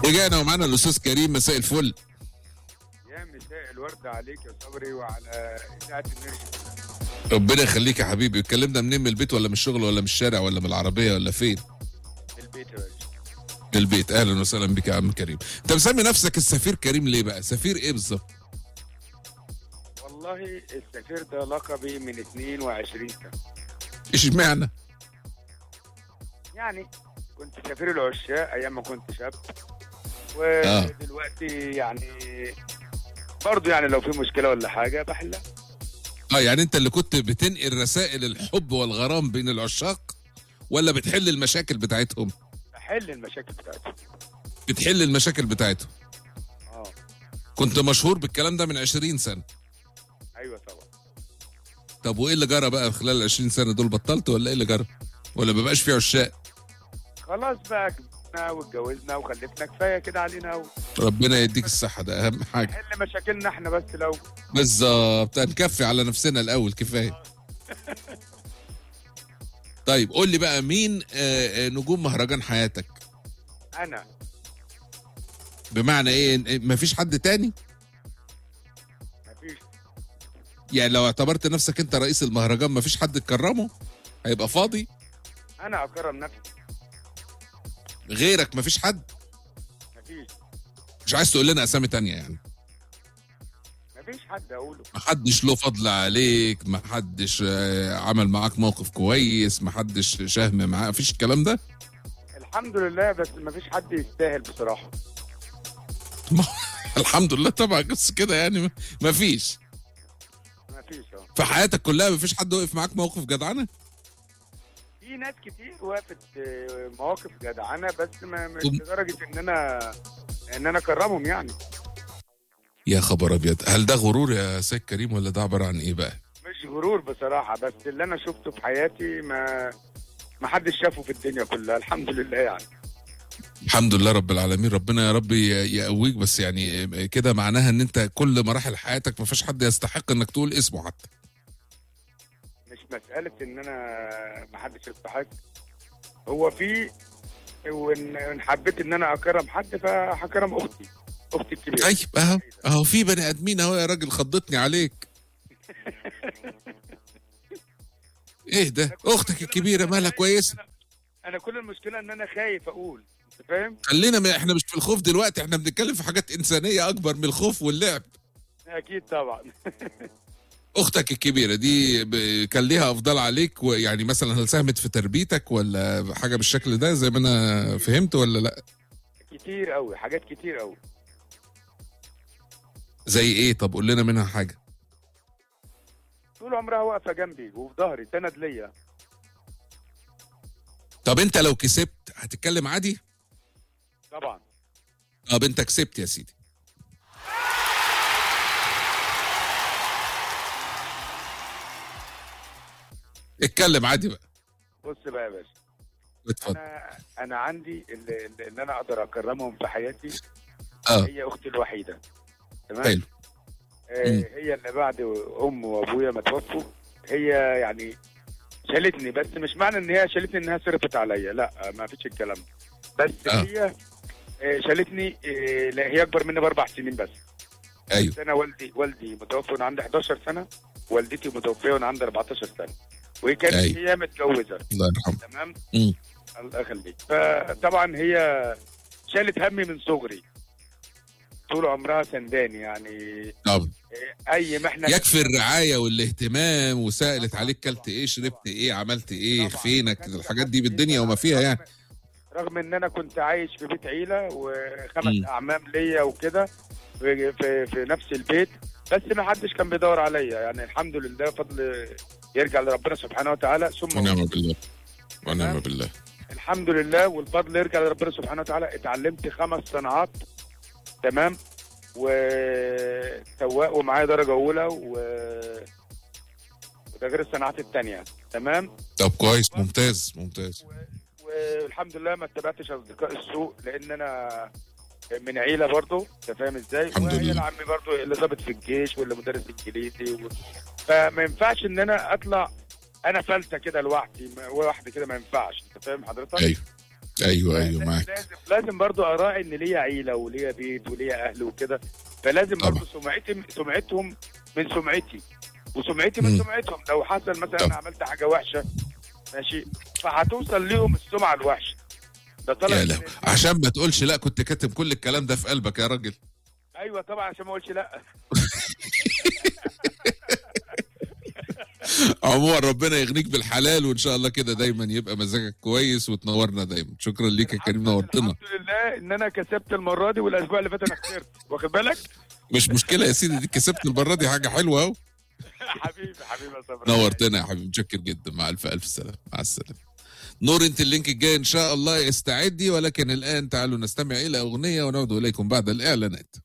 رجعنا ومعانا الاستاذ كريم مساء الفل يا مساء الورد عليك يا صبري وعلى اذاعه النرجس ربنا يخليك يا حبيبي اتكلمنا منين من البيت ولا من الشغل ولا من الشارع ولا من العربيه ولا فين البيت يا باشا من البيت اهلا وسهلا بك يا عم كريم انت مسمي نفسك السفير كريم ليه بقى سفير ايه بالظبط والله السفير ده لقبي من 22 سنه اشمعنى يعني كنت سفير العشاق ايام ما كنت شاب آه. ودلوقتي يعني برضه يعني لو في مشكله ولا حاجه بحلها اه يعني انت اللي كنت بتنقل رسائل الحب والغرام بين العشاق ولا بتحل المشاكل بتاعتهم بحل المشاكل بتاعتهم بتحل المشاكل بتاعتهم اه كنت مشهور بالكلام ده من 20 سنه ايوه طبعا طب وايه اللي جرى بقى خلال ال 20 سنه دول بطلت ولا ايه اللي جرى ولا ما بقاش في عشاق خلاص بقى كبرنا واتجوزنا وخلفنا كفايه كده علينا ربنا يديك الصحه ده اهم حاجه ونحل مشاكلنا احنا بس لو بالظبط هنكفي على نفسنا الاول كفايه طيب قول لي بقى مين آه، آه، نجوم مهرجان حياتك انا بمعنى ايه إن- مفيش حد تاني مفيش يعني لو اعتبرت نفسك انت رئيس المهرجان مفيش حد تكرمه هيبقى فاضي انا اكرم نفسي غيرك مفيش حد مفيش مش عايز تقول لنا اسامي تانية يعني مفيش حد اقوله محدش له فضل عليك محدش آه، عمل معاك موقف كويس محدش شهم معاك مفيش الكلام ده الحمد لله بس مفيش حد يستاهل بصراحه الحمد لله طبعا بس كده يعني مفيش مفيش اه في حياتك كلها مفيش حد وقف معاك موقف جدعنه في ناس كتير وقفت آه، مواقف جدعانه بس ما مش طب- لدرجه ان انا ان انا اكرمهم يعني يا خبر ابيض هل ده غرور يا سيد كريم ولا ده عباره عن ايه بقى مش غرور بصراحه بس اللي انا شفته في حياتي ما ما حدش شافه في الدنيا كلها الحمد لله يعني الحمد لله رب العالمين ربنا يا رب ي- يقويك بس يعني كده معناها ان انت كل مراحل حياتك ما فيش حد يستحق انك تقول اسمه حتى مش مساله ان انا ما حدش يستحق هو في وان إن حبيت ان انا اكرم حد فهكرم اختي اختي الكبيره طيب اهو اهو في بني ادمين اهو يا راجل خضتني عليك ايه ده اختك الكبيره مالها كويسه انا كل المشكله ان انا خايف اقول انت فاهم خلينا من احنا مش في الخوف دلوقتي احنا بنتكلم في حاجات انسانيه اكبر من الخوف واللعب اكيد طبعا اختك الكبيره دي ب- كان ليها افضل عليك ويعني مثلا هل ساهمت في تربيتك ولا حاجه بالشكل ده زي ما انا فهمت ولا لا كتير قوي حاجات كتير قوي زي ايه طب قول لنا منها حاجه طول عمرها واقفه جنبي وفي ظهري سند ليا طب انت لو كسبت هتتكلم عادي طبعا طب انت كسبت يا سيدي اتكلم عادي بقى بص بقى يا باشا اتفضل انا انا عندي اللي, اللي انا اقدر اكرمهم في حياتي اه هي اختي الوحيده تمام حلو آه مم. هي اللي بعد ام وابويا ما توفوا هي يعني شالتني بس مش معنى ان هي شالتني انها صرفت عليا لا ما فيش الكلام ده بس آه. هي آه شالتني آه لا هي اكبر مني باربع سنين بس ايوه بس انا والدي والدي متوفى وانا عندي 11 سنه والدتي متوفيه وانا عندي 14 سنه وهي كانت أيوة. هي متجوزه الله يرحمه تمام مم. الله يخليك فطبعا هي شالت همي من صغري طول عمرها سنداني يعني طب اي محنه يكفي الرعايه والاهتمام وسالت عليك كلت ايه شربت ايه عملت ايه طبعاً. فينك الحاجات دي بالدنيا وما فيها يعني رغم ان انا كنت عايش في بيت عيله وخمس مم. اعمام ليا وكده في, في, في نفس البيت بس ما حدش كان بيدور عليا يعني الحمد لله فضل يرجع لربنا سبحانه وتعالى ثم ونعم بالله ونعم بالله الحمد لله والفضل يرجع لربنا سبحانه وتعالى اتعلمت خمس صناعات تمام وسواق ومعايا درجه اولى و وده غير الصناعات التانية تمام طب كويس ممتاز ممتاز والحمد لله ما اتبعتش اصدقاء السوء لان انا من عيله برضه انت فاهم ازاي الحمد وهي لله. عمي برضه اللي ضابط في الجيش واللي مدرس انجليزي و... فما ينفعش ان انا اطلع انا فلته كده لوحدي ما- لوحدي كده ما ينفعش انت فاهم حضرتك ايوه ايوه ايوه معاك لازم لازم برضو اراعي ان ليا عيله وليا بيت وليا اهل وكده فلازم طبعا. برضو سمعتي سمعتهم من سمعتي وسمعتي من مم. سمعتهم لو حصل مثلا طبعا. انا عملت حاجه وحشه ماشي فهتوصل ليهم السمعه الوحشه ده طلع يا لا عشان ما تقولش لا كنت كاتب كل الكلام ده في قلبك يا راجل ايوه طبعا عشان ما اقولش لا عموما ربنا يغنيك بالحلال وان شاء الله كده دايما يبقى مزاجك كويس وتنورنا دايما شكرا ليك يا كريم نورتنا الحمد لله ان انا كسبت المره دي والاسبوع اللي فات انا خسرت واخد بالك مش مشكله يا سيدي دي كسبت المره دي حاجه حلوه اهو حبيبي حبيبي يا صبري نورتنا يا حبيبي متشكر جدا مع الف الف سلامه مع السلامه نور انت اللينك الجاي ان شاء الله استعدي ولكن الان تعالوا نستمع الى اغنيه ونعود اليكم بعد الاعلانات